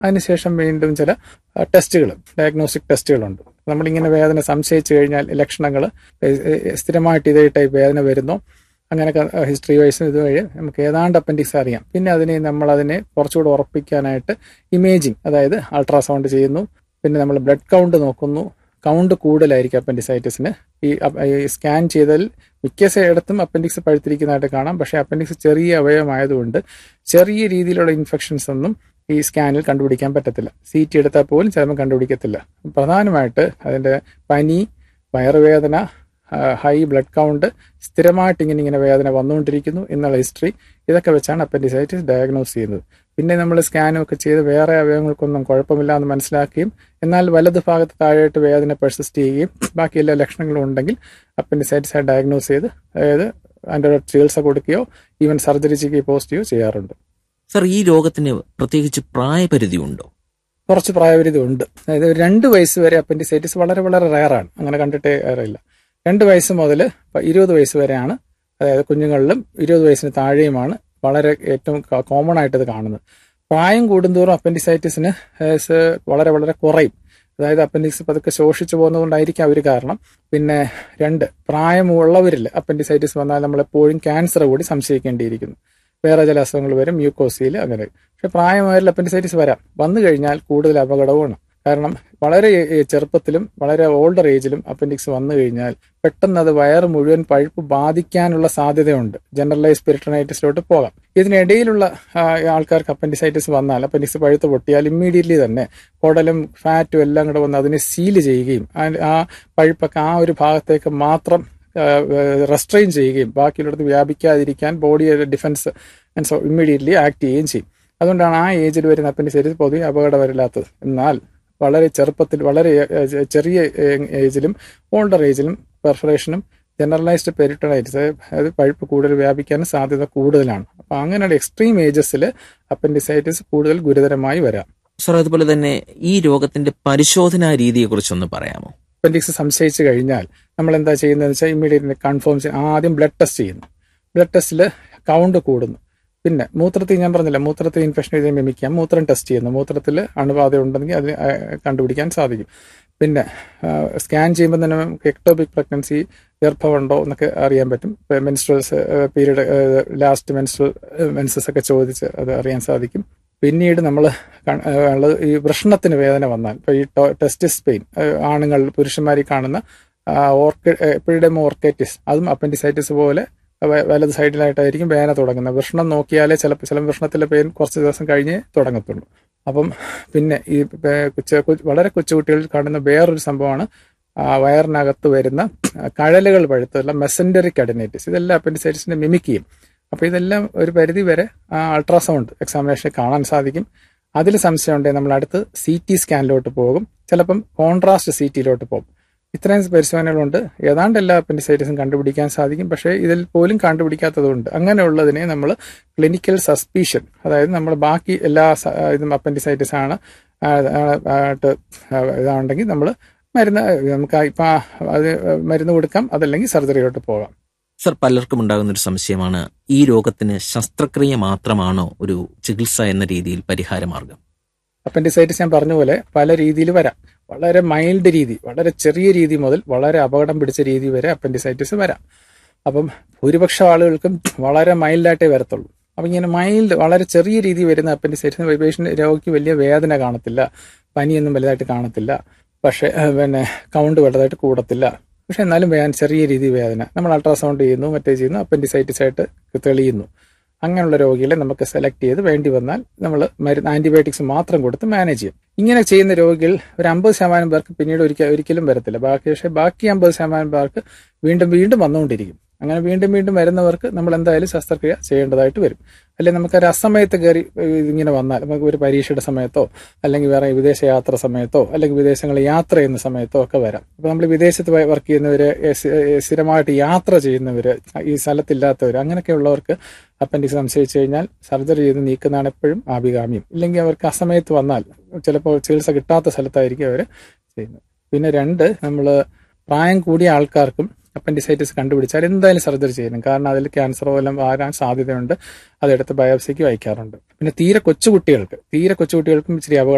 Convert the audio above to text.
അതിനുശേഷം വീണ്ടും ചില ടെസ്റ്റുകൾ ഡയഗ്നോസ്റ്റിക് ടെസ്റ്റുകളുണ്ട് നമ്മളിങ്ങനെ വേദന സംശയിച്ചു കഴിഞ്ഞാൽ ലക്ഷണങ്ങൾ സ്ഥിരമായിട്ട് ഇതേ ടൈപ്പ് വേദന വരുന്നു അങ്ങനെയൊക്കെ ഹിസ്റ്ററി വൈസ് ഇതുവഴി നമുക്ക് ഏതാണ്ട് അപ്പൻഡിക്സ് അറിയാം പിന്നെ അതിനെ നമ്മൾ അതിനെ കുറച്ചുകൂടെ ഉറപ്പിക്കാനായിട്ട് ഇമേജിങ് അതായത് അൾട്രാസൗണ്ട് ചെയ്യുന്നു പിന്നെ നമ്മൾ ബ്ലഡ് കൗണ്ട് നോക്കുന്നു കൗണ്ട് കൂടുതലായിരിക്കും അപ്പൻഡിസൈറ്റിസിന് ഈ സ്കാൻ ചെയ്താൽ മിക്ക ഇടത്തും അപ്പൻഡിക്സ് പഴുത്തിരിക്കുന്നതായിട്ട് കാണാം പക്ഷേ അപ്പൻഡിക്സ് ചെറിയ അവയവമായതുകൊണ്ട് ചെറിയ രീതിയിലുള്ള ഇൻഫെക്ഷൻസ് ഒന്നും ഈ സ്കാനിൽ കണ്ടുപിടിക്കാൻ പറ്റത്തില്ല സി ടി എടുത്താൽ പോലും ചിലപ്പോൾ കണ്ടുപിടിക്കത്തില്ല പ്രധാനമായിട്ട് അതിൻ്റെ പനി വയറുവേദന ഹൈ ബ്ലഡ് കൗണ്ട് സ്ഥിരമായിട്ട് ഇങ്ങനെ ഇങ്ങനെ വേദന വന്നുകൊണ്ടിരിക്കുന്നു എന്നുള്ള ഹിസ്റ്ററി ഇതൊക്കെ വെച്ചാണ് അപ്പൻഡിസൈറ്റിസ് ഡയഗ്നോസ് ചെയ്യുന്നത് പിന്നെ നമ്മൾ സ്കാനും ഒക്കെ ചെയ്ത് വേറെ അവയവങ്ങൾക്കൊന്നും കുഴപ്പമില്ല എന്ന് മനസ്സിലാക്കുകയും എന്നാൽ വലത് ഭാഗത്ത് താഴെയായിട്ട് വേദന പെർസിസ്റ്റ് ചെയ്യുകയും ബാക്കി എല്ലാ ലക്ഷണങ്ങളും ഉണ്ടെങ്കിൽ അപ്പൻഡിസൈറ്റിസ് ആയി ഡയഗ്നോസ് ചെയ്ത് അതായത് അതിൻ്റെ ചികിത്സ കൊടുക്കുകയോ ഈവൻ സർജറി ചെയ്യുകയോ പോസ്റ്റുകയോ ചെയ്യാറുണ്ട് സർ ഈ രോഗത്തിന് പ്രത്യേകിച്ച് പ്രായപരിധി ഉണ്ടോ കുറച്ച് പ്രായപരിധി ഉണ്ട് അതായത് രണ്ട് വയസ്സ് വരെ അപ്പൻഡിസൈറ്റിസ് വളരെ വളരെ റയറാണ് അങ്ങനെ കണ്ടിട്ടേ അറിയില്ല രണ്ട് വയസ്സ് മുതൽ ഇരുപത് വയസ്സ് വരെയാണ് അതായത് കുഞ്ഞുങ്ങളിലും ഇരുപത് വയസ്സിന് താഴെയുമാണ് വളരെ ഏറ്റവും കോമൺ ആയിട്ട് ഇത് കാണുന്നത് പ്രായം കൂടുന്തോറും അപ്പൻഡിസൈറ്റിസിന് വളരെ വളരെ കുറയും അതായത് അപ്പൻഡിക്സ് പതുക്കെ ശോഷിച്ചു പോകുന്നതുകൊണ്ടായിരിക്കും അവർ കാരണം പിന്നെ രണ്ട് പ്രായമുള്ളവരിൽ അപ്പൻഡിസൈറ്റിസ് വന്നാൽ നമ്മളെപ്പോഴും ക്യാൻസർ കൂടി സംശയിക്കേണ്ടിയിരിക്കുന്നു വേറെ ചില അസുഖങ്ങൾ വരും മ്യൂക്കോസിയിൽ അങ്ങനെ പക്ഷെ പ്രായമായാലും അപ്പൻഡിസൈറ്റിസ് വരാം വന്നു കഴിഞ്ഞാൽ കൂടുതൽ അപകടവുമാണ് കാരണം വളരെ ചെറുപ്പത്തിലും വളരെ ഓൾഡർ ഏജിലും അപ്പൻഡിക്സ് വന്നു കഴിഞ്ഞാൽ പെട്ടെന്ന് അത് വയറ് മുഴുവൻ പഴുപ്പ് ബാധിക്കാനുള്ള സാധ്യതയുണ്ട് ജനറലൈസ് പെരിട്ടണൈറ്റിസിലോട്ട് പോകാം ഇതിനിടയിലുള്ള ആൾക്കാർക്ക് അപ്പൻഡിസൈറ്റിസ് വന്നാൽ അപ്പൻഡിക്സ് പഴുത്ത് പൊട്ടിയാൽ ഇമ്മീഡിയറ്റ്ലി തന്നെ കുടലും ഫാറ്റും എല്ലാം കൂടെ വന്ന് അതിനെ സീല് ചെയ്യുകയും ആ പഴുപ്പൊക്കെ ആ ഒരു ഭാഗത്തേക്ക് മാത്രം റെസ്ട്രെയിൻ ചെയ്യുകയും ബാക്കിയുള്ളിടത്ത് വ്യാപിക്കാതിരിക്കാൻ ബോഡിയുടെ ഡിഫൻസ് സോ ഇമ്മീഡിയറ്റ്ലി ആക്ട് ചെയ്യുകയും ചെയ്യും അതുകൊണ്ടാണ് ആ ഏജിൽ വരുന്ന അപ്പൻഡിസൈറ്റിസ് പൊതുവെ അപകടമില്ലാത്തത് എന്നാൽ വളരെ ചെറുപ്പത്തിൽ വളരെ ചെറിയ ഏജിലും ഓൾഡർ ഏജിലും പെർഫറേഷനും ജനറലൈസ്ഡ് പെരിട്ടണൈറ്റിസ് അതായത് പഴുപ്പ് കൂടുതൽ വ്യാപിക്കാൻ സാധ്യത കൂടുതലാണ് അപ്പോൾ അങ്ങനെയുള്ള എക്സ്ട്രീം ഏജസിൽ അപ്പൻഡിസൈറ്റിസ് കൂടുതൽ ഗുരുതരമായി വരാം സർ അതുപോലെ തന്നെ ഈ രോഗത്തിന്റെ പരിശോധനാ രീതിയെക്കുറിച്ചൊന്ന് പറയാമോ അപ്പൻഡിക്സ് സംശയിച്ചു കഴിഞ്ഞാൽ നമ്മൾ എന്താ ചെയ്യുന്നതെന്ന് വെച്ചാൽ ഇമ്മീഡിയറ്റ്ലി കൺഫേം ചെയ്യും ആദ്യം ബ്ലഡ് ടെസ്റ്റ് ചെയ്യുന്നു ബ്ലഡ് ടെസ്റ്റിൽ കൗണ്ട് കൂടുന്നു പിന്നെ മൂത്രത്തിൽ ഞാൻ പറഞ്ഞില്ല മൂത്രത്തിൽ ഇൻഫെക്ഷൻ ചെയ്ത് മിമിക്കാം മൂത്രം ടെസ്റ്റ് ചെയ്യുന്നു മൂത്രത്തിൽ അണുബാധ ഉണ്ടെങ്കിൽ അത് കണ്ടുപിടിക്കാൻ സാധിക്കും പിന്നെ സ്കാൻ ചെയ്യുമ്പോൾ തന്നെ നമുക്ക് എക്ടോപിക് പ്രഗ്നൻസി ഗർഭമുണ്ടോ എന്നൊക്കെ അറിയാൻ പറ്റും menstruals period last menstrual menses ഒക്കെ ചോദിച്ച് അത് അറിയാൻ സാധിക്കും പിന്നീട് നമ്മൾ ഉള്ളത് ഈ വൃഷണത്തിന് വേദന വന്നാൽ ഇപ്പോൾ ഈ ടെസ്റ്റിസ് പെയിൻ ആണുങ്ങൾ പുരുഷന്മാരിൽ കാണുന്ന ഓർക്കി എപ്പിഡെമ ഓർക്കൈറ്റിസ് അതും അപ്പൻഡിസൈറ്റിസ് പോലെ വലത് സൈഡിലായിട്ടായിരിക്കും വേദന തുടങ്ങുന്നത് വൃഷണം നോക്കിയാലേ ചിലപ്പോൾ ചില വൃഷണത്തിലെ പെയിൻ കുറച്ച് ദിവസം കഴിഞ്ഞേ തുടങ്ങത്തുള്ളൂ അപ്പം പിന്നെ ഈ വളരെ കൊച്ചുകുട്ടികളിൽ കാണുന്ന വേറൊരു സംഭവമാണ് വയറിനകത്ത് വരുന്ന കഴലുകൾ പഴുത്തുള്ള മെസൻഡറിക് അഡിനൈറ്റിസ് ഇതെല്ലാം അപ്പൻഡിസൈറ്റിസിനെ മിമിക് ചെയ്യും അപ്പോൾ ഇതെല്ലാം ഒരു പരിധി വരെ അൾട്രാസൗണ്ട് എക്സാമിനേഷനിൽ കാണാൻ സാധിക്കും അതിൽ സംശയം ഉണ്ടെങ്കിൽ നമ്മൾ അടുത്ത് സി ടി സ്കാനിലോട്ട് പോകും ചിലപ്പം കോൺട്രാസ്റ്റ് സി ടിയിലോട്ട് പോകും ഇത്രയും പരിശോധനകളുണ്ട് ഏതാണ്ട് എല്ലാ അപ്പൻഡിസൈറ്റിസും കണ്ടുപിടിക്കാൻ സാധിക്കും പക്ഷേ ഇതിൽ പോലും കണ്ടുപിടിക്കാത്തതുണ്ട് അങ്ങനെയുള്ളതിനെ നമ്മൾ ക്ലിനിക്കൽ സസ്പീഷൻ അതായത് നമ്മൾ ബാക്കി എല്ലാ ഇതും അപ്പൻഡിസൈറ്റിസ് ആണ് ഇതാണെങ്കിൽ നമ്മൾ മരുന്ന് നമുക്ക് ഇപ്പം അത് മരുന്ന് കൊടുക്കാം അതല്ലെങ്കിൽ സർജറിയിലോട്ട് പോകാം സർ പലർക്കും ഉണ്ടാകുന്ന ഒരു സംശയമാണ് ഈ രോഗത്തിന് ശസ്ത്രക്രിയ മാത്രമാണോ ഒരു ചികിത്സ എന്ന രീതിയിൽ പരിഹാരമാർഗം അപ്പൻഡിസൈറ്റിസ് ഞാൻ പറഞ്ഞ പോലെ പല രീതിയിൽ വരാം വളരെ മൈൽഡ് രീതി വളരെ ചെറിയ രീതി മുതൽ വളരെ അപകടം പിടിച്ച രീതി വരെ അപ്പൻഡിസൈറ്റിസ് വരാം അപ്പം ഭൂരിപക്ഷം ആളുകൾക്കും വളരെ മൈൽഡായിട്ടേ വരത്തുള്ളൂ അപ്പം ഇങ്ങനെ മൈൽഡ് വളരെ ചെറിയ രീതി വരുന്ന അപ്പൻഡിസൈറ്റിസ് പേഷ്യൻ്റ് രോഗിക്ക് വലിയ വേദന കാണത്തില്ല പനിയൊന്നും വലുതായിട്ട് കാണത്തില്ല പക്ഷേ പിന്നെ കൗണ്ട് വലുതായിട്ട് കൂടത്തില്ല പക്ഷെ എന്നാലും വേദന ചെറിയ രീതി വേദന നമ്മൾ അൾട്രാസൗണ്ട് ചെയ്യുന്നു മറ്റേ ചെയ്യുന്നു അപ്പൻഡിസൈറ്റിസ് ആയിട്ട് തെളിയുന്നു അങ്ങനെയുള്ള രോഗികളെ നമുക്ക് സെലക്ട് ചെയ്ത് വേണ്ടി വന്നാൽ നമ്മൾ മരുന്ന് ആന്റിബയോട്ടിക്സ് മാത്രം കൊടുത്ത് മാനേജ് ചെയ്യും ഇങ്ങനെ ചെയ്യുന്ന രോഗികൾ ഒരു അമ്പത് ശതമാനം പേർക്ക് പിന്നീട് ഒരിക്കൽ ഒരിക്കലും വരത്തില്ല ബാക്കി പക്ഷേ ബാക്കി അമ്പത് ശതമാനം പേർക്ക് വീണ്ടും വീണ്ടും വന്നുകൊണ്ടിരിക്കും അങ്ങനെ വീണ്ടും വീണ്ടും വരുന്നവർക്ക് നമ്മൾ എന്തായാലും ശസ്ത്രക്രിയ ചെയ്യേണ്ടതായിട്ട് വരും അല്ലെങ്കിൽ നമുക്ക് ഒരു അസമയത്ത് കയറി ഇങ്ങനെ വന്നാൽ നമുക്ക് ഒരു പരീക്ഷയുടെ സമയത്തോ അല്ലെങ്കിൽ വേറെ വിദേശ യാത്ര സമയത്തോ അല്ലെങ്കിൽ വിദേശങ്ങളിൽ യാത്ര ചെയ്യുന്ന സമയത്തോ ഒക്കെ വരാം അപ്പോൾ നമ്മൾ വിദേശത്ത് വർക്ക് ചെയ്യുന്നവർ സ്ഥിരമായിട്ട് യാത്ര ചെയ്യുന്നവർ ഈ സ്ഥലത്തില്ലാത്തവർ അങ്ങനെയൊക്കെയുള്ളവർക്ക് അപ്പൻഡിക്സ് സംശയിച്ചു കഴിഞ്ഞാൽ സർജറി ചെയ്ത് നീക്കുന്നതാണ് എപ്പോഴും ആഭികാമ്യം ഇല്ലെങ്കിൽ അവർക്ക് അസമയത്ത് വന്നാൽ ചിലപ്പോൾ ചികിത്സ കിട്ടാത്ത സ്ഥലത്തായിരിക്കും അവർ ചെയ്യുന്നത് പിന്നെ രണ്ട് നമ്മൾ പ്രായം കൂടിയ ആൾക്കാർക്കും അപ്പൻഡിസൈറ്റിസ് കണ്ടുപിടിച്ചാൽ എന്തായാലും സർജറി ചെയ്യണം കാരണം അതിൽ ക്യാൻസറോ എല്ലാം വരാൻ സാധ്യതയുണ്ട് അതെടുത്ത് ബയോപ്സിക്ക് വയ്ക്കാറുണ്ട് പിന്നെ തീരെ കൊച്ചുകുട്ടികൾക്ക് തീരെ കൊച്ചുകുട്ടികൾക്കും ഇച്ചിരി അപകടം